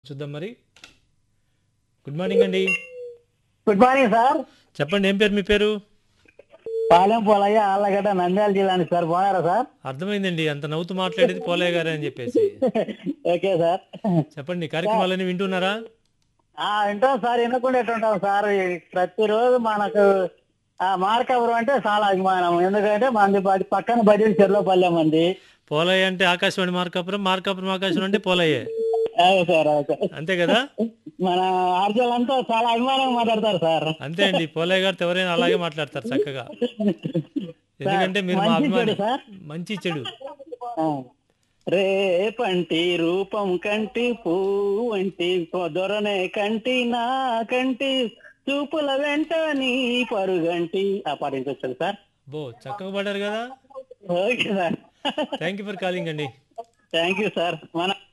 చూద్దాం మరి good morning అండి గుడ్ మార్నింగ్ సార్ చెప్పండి ఏం పేరు మీ పేరు పాలెం పోలయ్య ఆళ్ళగడ్డ నంద్యాల జిల్లా నుంచి సార్ బాగున్నారా సార్ అర్థమైందండి అంత నవ్వుతూ మాట్లాడేది పోలయ్య గారే అని చెప్పేసి ఓకే సార్ చెప్పండి కార్యక్రమాలన్నీ వింటున్నారా ఆ వింటాం సార్ వినకుండా ఎట్టుంటాం సార్ ఈ ప్రతిరోజు మనకు ఆ మార్కాపురం అంటే చాలా అభిమానం ఎందుకంటే మంది బడి పక్కన బడి చెర్లోపల్లె మంది పోలయ్య అంటే ఆకాశవాణి మార్కాపురం మార్కాపురం ఆకాశవాణి అంటే పోలయ్యే అవును సార్ అవును సార్ అంతే కదా మన ఆర్జలంతా చాలా అభిమానంగా మాట్లాడతారు సార్ అంతే అండి పోలయ్య గారితో ఎవరైనా అలాగే మాట్లాడతారు చక్కగా ఎందుకంటే మీరు మా మంచి అభిమాని చెడు సార్ మంచి చెడు ఆ. రేపంటి రూపం కంటి పువ్వు వంటి దొరనే కంటి నా కంటి చూపుల వెంట నీ పరుగంటి ఆ పాటించవచ్చు సార్ బో చక్కగా పడ్డారు కదా okay sir thank you for calling అండి థ్యాంక్ యూ సార్ మన